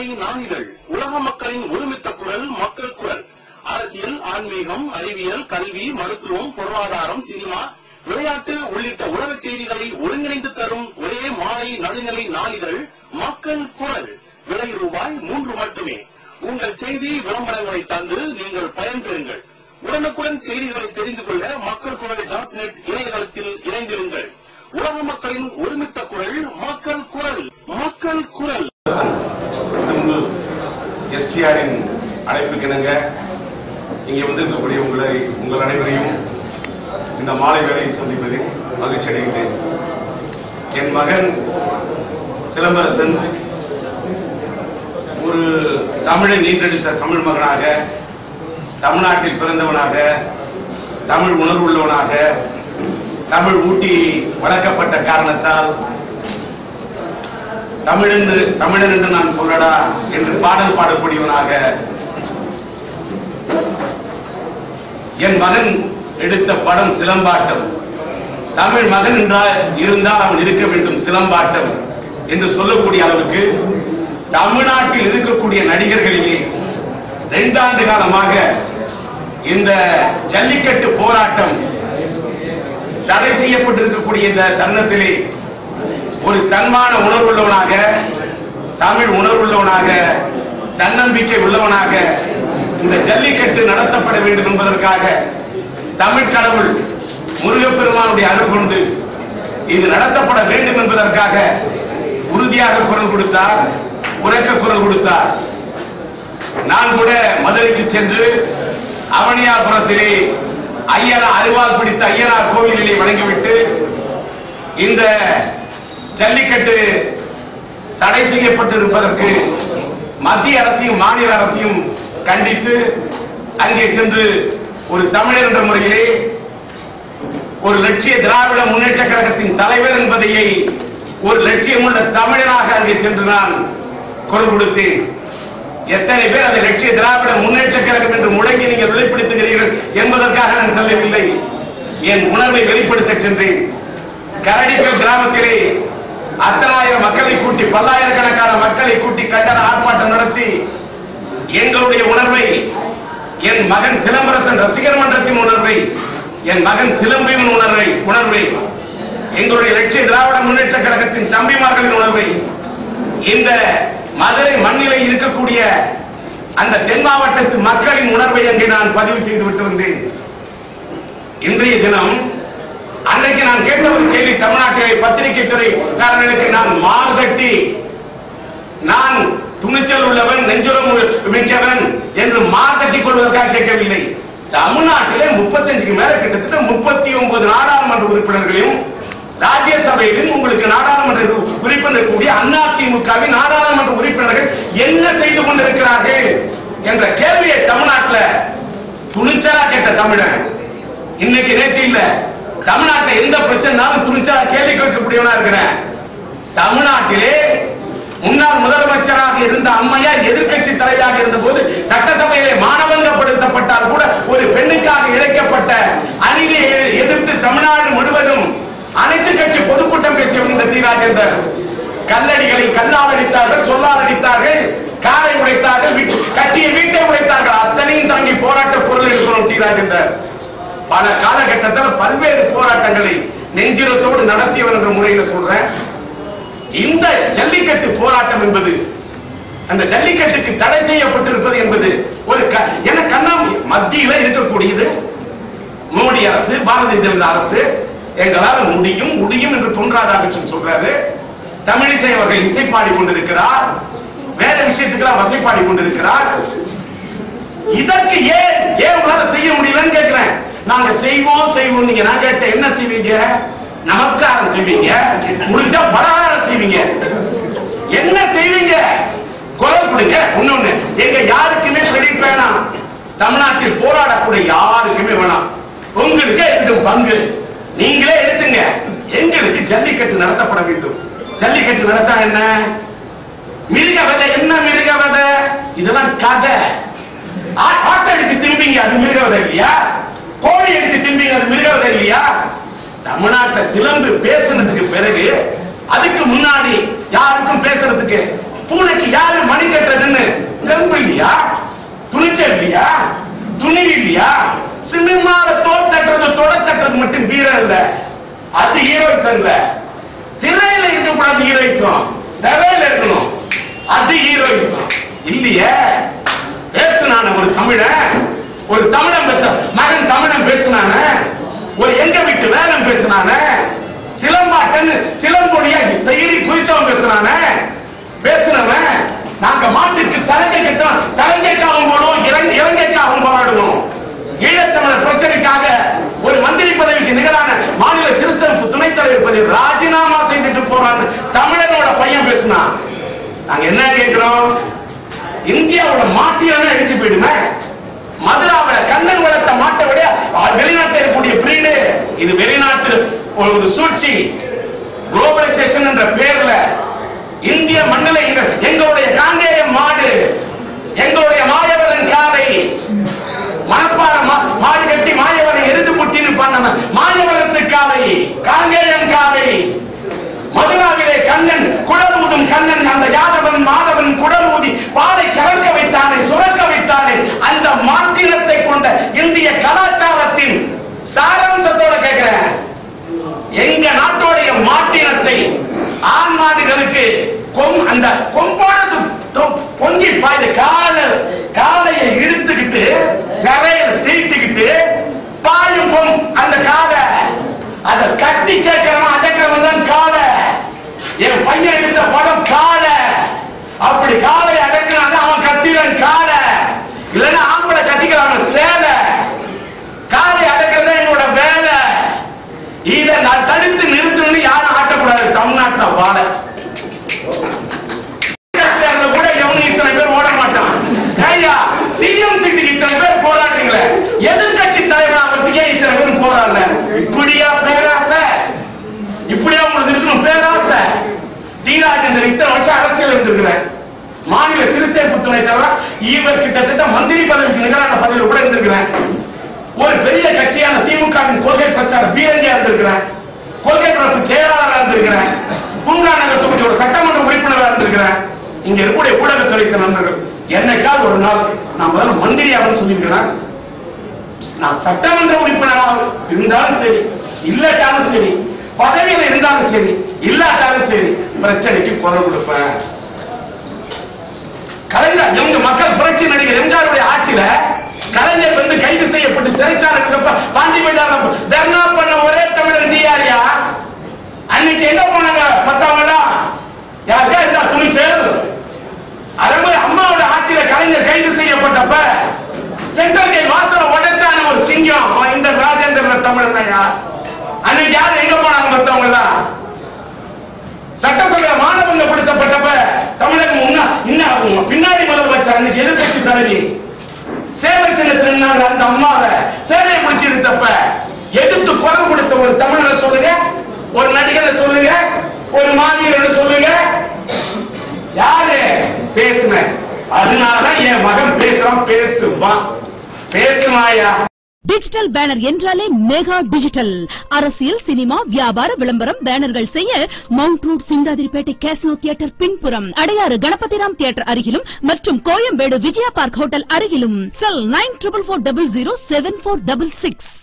மாலை நாளிதழ் உலக மக்களின் ஒருமித்த குரல் மக்கள் குரல் அரசியல் ஆன்மீகம் அறிவியல் கல்வி மருத்துவம் பொருளாதாரம் சினிமா விளையாட்டு உள்ளிட்ட உலக செய்திகளை ஒருங்கிணைந்து தரும் ஒரே மாலை நடுநிலை நாளிதழ் மக்கள் குரல் விலை ரூபாய் மூன்று மட்டுமே உங்கள் செய்தி விளம்பரங்களை தந்து நீங்கள் பயன்பெறுங்கள் உடனுக்குடன் செய்திகளை தெரிந்து கொள்ள மக்கள் குரல் டாட் நெட் இணையதளத்தில் இணைந்திருங்கள் உலக மக்களின் ஒருமித்த குரல் மக்கள் குரல் மக்கள் குரல் சிம்பு எஸ்டிஆரின் அழைப்புக்கிணங்க இங்கே வந்திருக்கக்கூடிய உங்களை உங்கள் அனைவரையும் இந்த மாலை வேளையில் சந்திப்பதில் மகிழ்ச்சி அடைகின்றேன் என் மகன் சிலம்பரசன் ஒரு தமிழை நீண்டெடுத்த தமிழ் மகனாக தமிழ்நாட்டில் பிறந்தவனாக தமிழ் உணர்வுள்ளவனாக தமிழ் ஊட்டி வளர்க்கப்பட்ட காரணத்தால் தமிழன் தமிழன் என்று நான் சொல்லடா என்று பாடல் பாடக்கூடியவனாக என் மகன் எடுத்த படம் சிலம்பாட்டம் தமிழ் மகன் என்றால் இருந்தால் அவன் இருக்க வேண்டும் சிலம்பாட்டம் என்று சொல்லக்கூடிய அளவுக்கு தமிழ்நாட்டில் இருக்கக்கூடிய நடிகர்களிலே இரண்டாண்டு காலமாக இந்த ஜல்லிக்கட்டு போராட்டம் தடை செய்யப்பட்டிருக்கக்கூடிய இந்த தருணத்திலே ஒரு தன்மான உணர்வுள்ளவனாக தமிழ் உணர்வுள்ளவனாக தன்னம்பிக்கை உள்ளவனாக இந்த ஜல்லிக்கட்டு நடத்தப்பட வேண்டும் என்பதற்காக தமிழ் கடவுள் முருகப்பெருமானுடைய அருள் கொண்டு இது நடத்தப்பட வேண்டும் என்பதற்காக உறுதியாக குரல் கொடுத்தார் உறக்க குரல் கொடுத்தார் நான் கூட மதுரைக்கு சென்று அவனியாபுரத்திலே ஐயனார் அருவாள் பிடித்த ஐயனார் கோவிலிலே வணங்கிவிட்டு இந்த ஜல்லிக்கட்டு தடை செய்யப்பட்டிருப்பதற்கு மத்திய அரசையும் மாநில அரசையும் கண்டித்து அங்கே சென்று ஒரு தமிழர் என்ற முறையிலே ஒரு லட்சிய திராவிட முன்னேற்ற கழகத்தின் தலைவர் என்பதையை ஒரு லட்சியமுள்ள தமிழனாக அங்கே சென்று நான் குரல் கொடுத்தேன் எத்தனை பேர் அதை லட்சிய திராவிட முன்னேற்ற கழகம் என்று முழங்கி நீங்கள் வெளிப்படுத்துகிறீர்கள் என்பதற்காக நான் சொல்லவில்லை என் உணர்வை வெளிப்படுத்த சென்றேன் கரடிக்கல் கிராமத்திலே அத்தனாயிரம் மக்களை கூட்டி பல்லாயிரக்கணக்கான மக்களை கூட்டி கண்டன ஆர்ப்பாட்டம் நடத்தி எங்களுடைய உணர்வை என் மகன் சிலம்பரசன் ரசிகர் மன்றத்தின் உணர்வை என் மகன் சிலம்பியின் உணர்வை உணர்வை எங்களுடைய லட்சிய திராவிட முன்னேற்ற கழகத்தின் தம்பிமார்களின் உணர்வை இந்த மதுரை மண்ணிலே இருக்கக்கூடிய அந்த தென் மாவட்டத்து மக்களின் உணர்வை அங்கே நான் பதிவு செய்து விட்டு வந்தேன் இன்றைய தினம் அன்றைக்கு நான் கேட்ட ஒரு கேள்வி தமிழ்நாட்டிலே பத்திரிகை துறைக்காரர்களுக்கு நான் மார்தட்டி நான் துணிச்சல் உள்ளவன் நெஞ்சுரம் மிக்கவன் என்று மார்தட்டிக் கொள்வதற்காக கேட்கவில்லை தமிழ்நாட்டிலே முப்பத்தஞ்சுக்கு மேல கிட்டத்தட்ட முப்பத்தி ஒன்பது நாடாளுமன்ற உறுப்பினர்களையும் ராஜ்யசபையிலும் உங்களுக்கு நாடாளுமன்ற உறுப்பினர் கூடிய அதிமுகவின் நாடாளுமன்ற உறுப்பினர்கள் என்ன செய்து கொண்டிருக்கிறார்கள் என்ற கேள்வியை தமிழ்நாட்டில் துணிச்சலா கேட்ட தமிழன் இன்னைக்கு நேத்து இல்ல தமிழ்நாட்டில் எந்த பிரச்சனைனாலும் துணிச்சலா கேள்வி கேட்கக்கூடியவனா இருக்கிறேன் தமிழ்நாட்டிலே முன்னாள் முதலமைச்சராக இருந்த அம்மையார் எதிர்க்கட்சி தலைவராக இருந்த போது சட்டசபையிலே மானபங்கப்படுத்தப்பட்டால் கூட ஒரு பெண்ணுக்காக இழைக்கப்பட்ட அநீதியை எதிர்த்து தமிழ்நாடு முழுவதும் அனைத்து கட்சி பொதுக்கூட்டம் பேசிய இந்த டி ராஜேந்தர் கல்லடிகளை கல்லால் அடித்தார்கள் சொல்லால் அடித்தார்கள் காரை உடைத்தார்கள் வீட்டு- கட்டிய வீட்டை உடைத்தார்கள் அத்தனையும் தாங்கி போராட்ட குரல் இருக்கணும் டி ராஜேந்தர் பல காலகட்டத்தில் பல்வேறு போராட்டங்களை நெஞ்சிரத்தோடு நடத்தியவன் என்ற முறையில் சொல்றேன் இந்த ஜல்லிக்கட்டு போராட்டம் என்பது அந்த ஜல்லிக்கட்டுக்கு தடை செய்யப்பட்டிருப்பது என்பது ஒரு க- என கண்ணா மத்தியில இருக்கக்கூடியது மோடி அரசு பாரதிய ஜனதா அரசு எங்களால் முடியும் முடியும் என்று பொன் ராதாகிருஷ்ணன் சொல்றாரு தமிழிசை அவர்கள் இசை பாடி கொண்டிருக்கிறார் வேற விஷயத்துக்கெல்லாம் வசை பாடி கொண்டிருக்கிறார் இதற்கு ஏன் ஏன் உங்களால செய்ய முடியலன்னு கேட்கிறேன் நாங்க செய்வோம் செய்வோம் நீங்க நான் கேட்டேன் என்ன செய்வீங்க நமஸ்காரம் செய்வீங்க முடிஞ்சா பலகாரம் செய்வீங்க என்ன செய்வீங்க குரல் கொடுங்க இன்னொன்னு எங்க யாருக்குமே கிரெடிட் வேணாம் தமிழ்நாட்டில் போராடக்கூடிய யாருக்குமே வேணாம் உங்களுக்கே இருக்கட்டும் பங்கு நீங்களே எடுத்துங்க எங்களுக்கு ஜல்லிக்கட்டு நடத்தப்பட வேண்டும் ஜல்லிக்கட்டு நடத்தா என்ன மிருக வதை என்ன மிருக வதை இதெல்லாம் கதை ஆ- ஆட்டை அடிச்சு திம்பீங்க அது மிருகவதை இல்லையா கோழி அடிச்சு திம்பீங்க அது மிருகவதை இல்லையா தமிழ்நாட்டுல சிலம்பு பேசுனதுக்கு பிறகு அதுக்கு முன்னாடி யாருக்கும் பேசுறதுக்கு பூனைக்கு யாரு மணி கட்டுறதுன்னு தெம்பு இல்லையா துணிச்சல் இல்லையா துணிவு இல்லையா சினிமால தோல் தட்டுறது தொட தட்டுறது மட்டும் வீரம் இல்ல அது ஹீரோயிசம் இல்ல திரையில இருக்கக்கூடாது ஹீரோயிசம் திரையில இருக்கணும் அது ஹீரோயிசம் இல்லையே பேசுனான ஒரு தமிழன் ஒரு தமிழன் பெத்த மகன் தமிழன் பேசுனான ஒரு எங்க வீட்டு வேலம் பேசுனான சிலம்பாட்டன் சிலம்பொழியா தயிரி குதிச்சவன் பேசுனான பேசுனவன் நாங்க மாட்டுக்கு சலங்கைக்கு சலங்கைக்காகவும் போடுவோம் இறங்கை இறங்கைக்காகவும் போராடுவோம் ஈழத்தமிழர் பிரச்சனைக்காக ஒரு மந்திரி பதவிக்கு நிகரான மாநில சிறுசெருப்பு துணைத் தலைவர் பதவி ராஜினாமா செய்துட்டு போறான்னு தமிழனோட பையன் பேசினான் நாங்க என்ன கேட்கிறோம் இந்தியாவோட மாட்டியான அடிச்சு போயிடுமே மதுராவில கண்ணன் வளர்த்த மாட்டை விட அஹ், வெளிநாட்டில் இருக்கக்கூடிய பிரீடு இது வெளிநாட்டு ஒரு சூழ்ச்சி குளோபலைசேஷன் என்ற பேர்ல இந்திய மண்ணில எங்க- எங்களுடைய காங்கேயம் மாடு எங்களுடைய மாயவரன் காலை மணப்பாறை மா- மாடு கட்டி மாயவரன் எருது புட்டின்னு பண்ணவன் மாயவரத்து காலை காங்கேயம் காலை மதுராவிலே கண்ணன் குடல் ஊதும் கண்ணன் அந்த யாதவன் மாதவன் குடல் ஊதி பாலை கலக்க வைத்தானே சுரக்க வைத்தானே அந்த மாற்றினத்தை கொண்ட இந்திய கலாச்சாரத்தின் சாராம்சத்தோட கேட்கிறேன் எங்க நாட்டோடைய மாட்டினத்தை ஆண் மாடுகளுக்கு கொம் அந்த கொம்பானது தொ- பொங்கி பாய்ந்து கால காலையை இழுத்துக்கிட்டு தரையில தீட்டிக்கிட்டு பாயும் கொம் அந்த காலை அதை கட்டி கேட்கிறவன் அடக்கிறவன் தான் காலை என் பையன் எடுத்த படம் காலை அப்படி காலை அடக்கினான் அவன் கத்திரன் காலை இல்லைன்னா ஆம்பளை கட்டிக்கிறான் சேலை காலை அடக்கிறது என்னோட வேலை இதை நான் தடுத்து நிறுத்தணும்னு யாரும் ஆட்டக்கூடாது தமிழ்நாட்டை வாழ சேர்ந்த கூட எவனும் இத்தனை பேர் ஓட மாட்டான் ஐயா சிஎம் சீட்டுக்கு இத்தனை பேர் போராடுறீங்களே எதிர்கட்சி தலைவர் ஆகிறதுக்கே இத்தனை பேர் போராடல இப்படியா பேராசை இப்படியா உங்களுக்கு இருக்கணும் பேராசை தீராஜேந்தர் இத்தனை வருஷம் அரசியல் இருந்திருக்கிறேன் மாநில சிறுசேர்ப்பு துணை தவிர இவர் கிட்டத்தட்ட மந்திரி பதவிக்கு நிகரான பதவியில் கூட இருந்திருக்கிறேன் ஒரு பெரிய கட்சியான திமுகவின் கொள்கை பிரச்சார பீரங்கியா இருந்திருக்கிறேன் கொள்கை பரப்பு செயலாளராக இருந்திருக்கிறேன் பூங்கா நகர் தொகுதியோட சட்டமன்ற உறுப்பினராக இருந்திருக்கிறேன் இங்க இருக்கக்கூடிய ஊடகத்துறை நண்பர்கள் என்னைக்காவது ஒரு நாள் நான் முதல்ல மந்திரியாகன்னு சொல்லியிருக்கிறேன் நான் சட்டமன்ற உறுப்பினராக இருந்தாலும் சரி இல்லாட்டாலும் சரி பதவியில் இருந்தாலும் சரி இல்லாட்டாலும் சரி பிரச்சனைக்கு குரல் கொடுப்பேன் கலைஞர் எங்க மக்கள் புரட்சி நடிகர் எம்ஜிஆருடைய ஆட்சியில கலைஞர் வந்து கைது செய்யப்பட்டு சிறைச்சாலை இருந்தப்ப பாண்டி மைதானம் தர்ணா பண்ண ஒரே தமிழர் நீ யாரியா அன்னைக்கு என்ன பண்ணாங்க மத்தவங்க யாருக்கா இருந்தா துணிச்சல் அதே மாதிரி அம்மாவோட ஆட்சியில கலைஞர் கைது செய்யப்பட்டப்ப சென்ட்ரல் ஜெயில் வாசல உடைச்சான ஒரு சிங்கம் அவன் இந்த ராஜேந்திர தமிழன் தான் அன்னைக்கு யார் எங்க போனாங்க மத்தவங்க எல்லாம் சட்டசபையில மாணவங்கப்படுத்தப்பட்டப்ப தமிழகம் முன்னா இன்னும் பின்னாடி முதலமைச்சர் அன்னைக்கு எதிர்கட்சி தலைவி சேவை சின்னத்தில் நின்னாங்க அந்த அம்மாவை சேவையை பிடிச்சு எடுத்தப்ப எதிர்த்து குரல் கொடுத்த ஒரு தமிழரை சொல்லுங்க ஒரு நடிகரை சொல்லுங்க ஒரு மாவீரனை சொல்லுங்க யாரு பேசுனேன் அதனாலதான் என் மகன் பேசுறான் பேசுவான் பேசுவாயா டிஜிட்டல் பேனர் என்றாலே மெகா டிஜிட்டல் அரசியல் சினிமா வியாபார விளம்பரம் பேனர்கள் செய்ய Mount Road Chintadripet Casino theatre பின்புறம் அடையாறு கணபதிராம் தியேட்டர் அருகிலும் மற்றும் கோயம்பேடு விஜயா பார்க் ஹோட்டல் அருகிலும் cell nine triple four double zero seven four double six